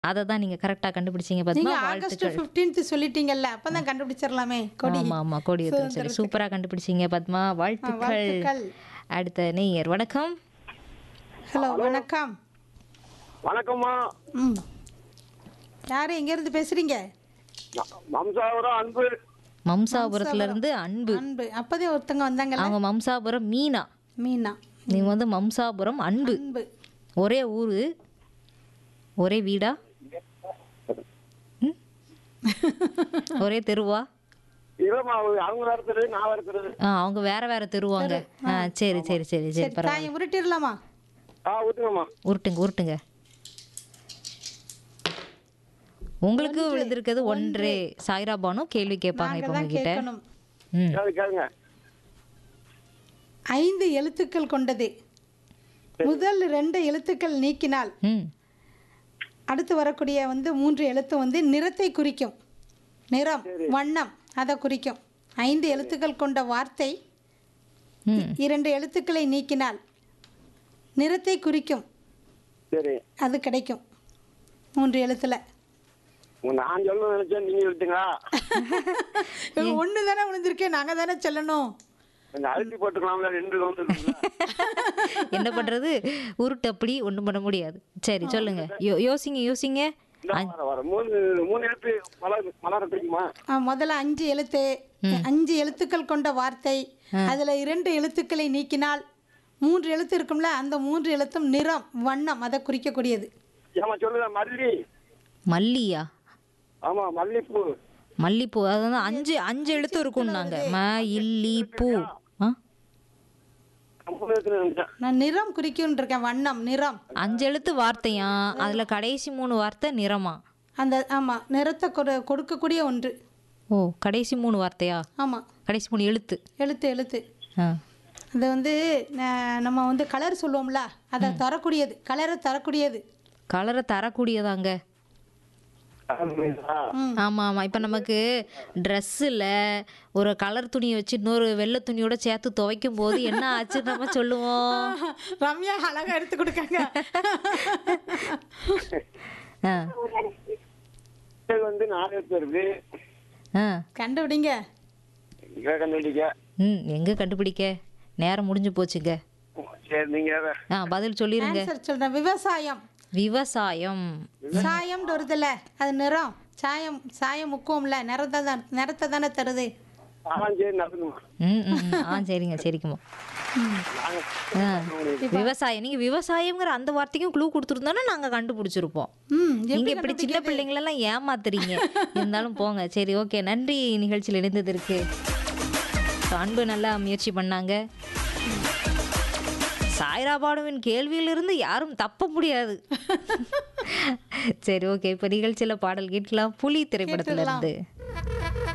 அதை தான் நீங்க கரெக்டா கண்டுபிடிச்சீங்க பத்மா நீங்க ஆகஸ்ட் வாழ்த்துக்கள் 15th சொல்லிட்டீங்கல்ல அப்பதான் கண்டுபிடிச்சிடலாமே கொடி ஆமா ஆமா கொடி ஏத்துறது சரி சுதந்திரத்துக்கு. சூப்பரா கண்டுபிடிச்சீங்க பத்மா ஆ, வாழ்த்துக்கள் வாழ்த்துக்கள் அடுத்த நேயர் வணக்கம் ஹலோ வணக்கம் வணக்கம்மா ம் யாரு எங்க இருந்து பேசுறீங்க மம்சாபுரம் அன்பு மம்சாபுரத்துல இருந்து அன்பு அன்பு அப்பதே ஒருத்தங்க வந்தாங்கல்ல அவங்க மம்சாபுரம் மீனா மீனா நீங்க வந்து மம்சாபுரம் அன்பு அன்பு ஒரே ஊரு ஒரே வீடா ம்? ஒரே தெருவா இல்லம்மா அவங்க- அவங்க நடத்துறது நான் நடத்துறது ஆ, அவங்க வேற வேற தெருவாங்க ஆ சரி சரி சரி சரி சரி பரவாயில்ல தாயை உருட்டிடலாமா ஆ ஊத்துங்கம்மா உருட்டுங்க உருட்டுங்க உங்களுக்கு விழுந்திருக்கிறது ஒன்றே சாய்ரா பானு கேள்வி கேட்பாங்க நாங்க இப்போ தான் உங்ககிட்ட கேட்கணும் ம் கேளு கேளுங்க ஐந்து எழுத்துக்கள் கொண்டது முதல் ரெண்டு எழுத்துக்கள் நீக்கினால் ம் அடுத்து வரக்கூடிய வந்து மூன்று எழுத்து வந்து நிறத்தை குறிக்கும் நிறம் வண்ணம் அதை குறிக்கும் ஐந்து எழுத்துக்கள் கொண்ட வார்த்தை ம் இரண்டு எழுத்துக்களை நீக்கினால் நிறத்தை குறிக்கும் சரி அது கிடைக்கும் மூன்று எழுத்துல உங்க நான் சொல்லணும்னு நினைச்சேன் நீங்க விட்டுங்களா ஒன்று தானே விழுந்திருக்கேன் நாங்கள் தானே சொல்லணும் கொஞ்சம் அழுத்தி போட்டுக்கலாம்ல ரெண்டு வந்து என்ன பண்றது உருட்டு அப்படி ஒண்ணும் பண்ண முடியாது சரி சொல்லுங்க யோ யோசிங்க யோசிங்க வர வர மூணு மூணு எழுத்து மலர் மலர தெரியுமா ஆ, முதல்ல அஞ்சு எழுத்து அஞ்சு எழுத்துக்கள் கொண்ட வார்த்தை அதுல இரண்டு எழுத்துக்களை நீக்கினால் மூன்று எழுத்து இருக்கும்ல அந்த மூன்று எழுத்தும் நிறம் வண்ணம் அதை குறிக்கக்கூடியது ஏமா சொல்லுங்க மல்லி மல்லியா ஆமா மல்லிப்பூ மல்லிப்பூ அது வந்து அஞ்சு அஞ்சு எழுத்து இருக்கும் நாங்க ம இல்லி பூ ஆ மூணு எழுத்து நினைச்சேன் நான் நிறம் குறிக்கும்னு இருக்கேன் வண்ணம் நிறம் அஞ்சு எழுத்து வார்த்தையா அதுல கடைசி மூணு வார்த்தை நிறமா அந்த ஆமா நிறத்தை கொடு கொடுக்கக்கூடிய ஒன்று ஓ கடைசி மூணு வார்த்தையா ஆமா கடைசி மூணு எழுத்து எழுத்து எழுத்து ஆ அது வந்து ந- நம்ம வந்து கலர் சொல்லுவோம்ல அதை தரக்கூடியது கலரை தரக்கூடியது கலரை தரக்கூடியதாங்க ஆ, ம் ஆமா ஆமா இப்ப நமக்கு ட்ரெஸ்ஸில் ஒரு கலர் துணியை வச்சு இன்னொரு வெள்ளை துணியோட சேர்த்து துவைக்கும் போது என்ன ஆச்சு நம்ம சொல்லுவோம் ரம்யா அழகா எடுத்து கொடுக்காங்க ஆ இது வந்து நாலு எழுத்து இருக்கு ஆ கண்டுபிடிங்க இங்க கண்டுபிடிக்க ம் எங்க கண்டுபிடிக்க நேரம் முடிஞ்சு போச்சுங்க சரி நீங்க வேற. ஆ பதில் சொல்லிருங்க ஆன்சர் சொல்றேன் விவசாயம் விவசாயம் சாயம்னு வருதுல்ல அது நிறம் சாயம் சாயம் முக்குவோம்ல நிறத்தை தான் நிறத்தை தானே தருது ஆ சரி நடக்குமா ம் ம், ம். ஆ சரிங்க சரிங்கம்மா ஆ விவசாயம் நீங்க விவசாயம்ங்கிற அந்த வார்த்தைக்கும் க்ளூ கொடுத்துருந்தோன்னா நாங்க கண்டுபிடிச்சிருப்போம் ம் நீங்க இப்படி சின்ன பிள்ளைங்களெல்லாம் ஏமாத்துறீங்க இருந்தாலும் போங்க சரி ஓகே நன்றி நிகழ்ச்சியில் இணைந்ததற்கு அன்பு நல்லா முயற்சி பண்ணாங்க சாய்ரா பானுவின் கேள்வியிலிருந்து யாரும் தப்ப முடியாது சரி ஓகே இப்போ நிகழ்ச்சியில் பாடல் கேட்கலாம் புலி திரைப்படத்துல இருந்து